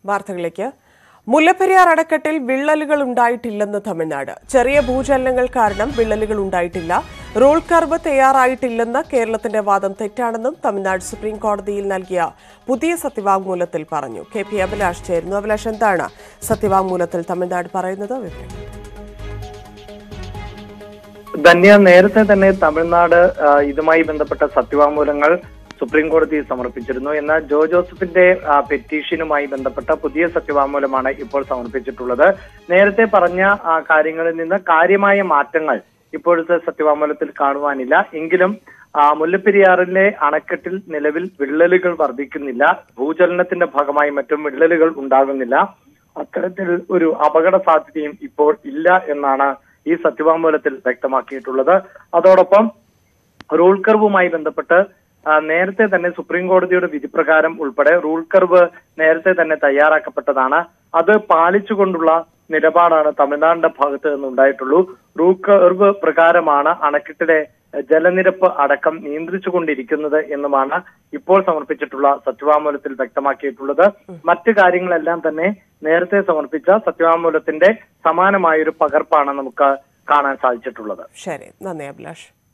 വാർത്തകളിലേക്ക് മുല്ലപ്പെരിയാർ അണക്കെട്ടിൽ വിള്ളലുകൾ ഉണ്ടായിട്ടില്ലെന്ന് തമിഴ്നാട് ചെറിയ ഭൂചലനങ്ങൾ കാരണം വിള്ളലുകൾ ഉണ്ടായിട്ടില്ല റൂൾ കർവ് തയ്യാറായിട്ടില്ലെന്ന കേരളത്തിന്റെ വാദം തെറ്റാണെന്നും തമിഴ്നാട് സുപ്രീം കോടതിയിൽ നൽകിയ പുതിയ സത്യവാങ്മൂലത്തിൽ പറഞ്ഞു കെ പി അഭിലാഷ് ചേരുന്നു അഭിലാഷ് എന്താണ് സത്യവാങ്മൂലത്തിൽ തമിഴ്നാട് പറയുന്നത് വിവരം ധന്യ നേരത്തെ തന്നെ തമിഴ്നാട് ആ, ഇതുമായി ബന്ധപ്പെട്ട സത്യവാങ്മൂലങ്ങൾ സുപ്രീം കോടതിയിൽ സമർപ്പിച്ചിരുന്നു എന്നാൽ ജോ ജോസഫിന്റെ ആ, പെറ്റീഷനുമായി ബന്ധപ്പെട്ട പുതിയ സത്യവാങ്മൂലമാണ് ഇപ്പോൾ സമർപ്പിച്ചിട്ടുള്ളത് നേരത്തെ പറഞ്ഞ ആ, കാര്യങ്ങളിൽ നിന്ന് കാര്യമായ മാറ്റങ്ങൾ ഇപ്പോഴത്തെ സത്യവാങ്മൂലത്തിൽ കാണുവാനില്ല എങ്കിലും ആ, മുല്ലപ്പെരിയാറിലെ അണക്കെട്ടിൽ നിലവിൽ വിള്ളലുകൾ വർദ്ധിക്കുന്നില്ല ഭൂചലനത്തിന്റെ ഭാഗമായി മറ്റും വിള്ളലുകൾ ഉണ്ടാകുന്നില്ല അത്തരത്തിൽ ഒരു അപകട സാധ്യതയും ഇപ്പോൾ ഇല്ല എന്നാണ് ഈ സത്യവാങ്മൂലത്തിൽ വ്യക്തമാക്കിയിട്ടുള്ളത് അതോടൊപ്പം റൂൾ കർവുമായി ബന്ധപ്പെട്ട് ആ, നേരത്തെ തന്നെ സുപ്രീം കോടതിയുടെ വിധിപ്രകാരം ഉൾപ്പെടെ റൂൾ കർവ് നേരത്തെ തന്നെ തയ്യാറാക്കപ്പെട്ടതാണ് അത് പാലിച്ചുകൊണ്ടുള്ള നിലപാടാണ് തമിഴ്നാടിന്റെ ഭാഗത്ത് നിന്നുണ്ടായിട്ടുള്ളൂ റൂൾ കർവ് പ്രകാരമാണ് അണക്കെട്ടിലെ ജലനിരപ്പ് അടക്കം നിയന്ത്രിച്ചുകൊണ്ടിരിക്കുന്നത് എന്നുമാണ് ഇപ്പോൾ സമർപ്പിച്ചിട്ടുള്ള സത്യവാങ്മൂലത്തിൽ വ്യക്തമാക്കിയിട്ടുള്ളത് മറ്റു കാര്യങ്ങളെല്ലാം തന്നെ നേരത്തെ സമർപ്പിച്ച സത്യവാങ്മൂലത്തിന്റെ സമാനമായൊരു പകർപ്പാണ് നമുക്ക് കാണാൻ സാധിച്ചിട്ടുള്ളത് ശരി നന്ദി അഭിലാഷ്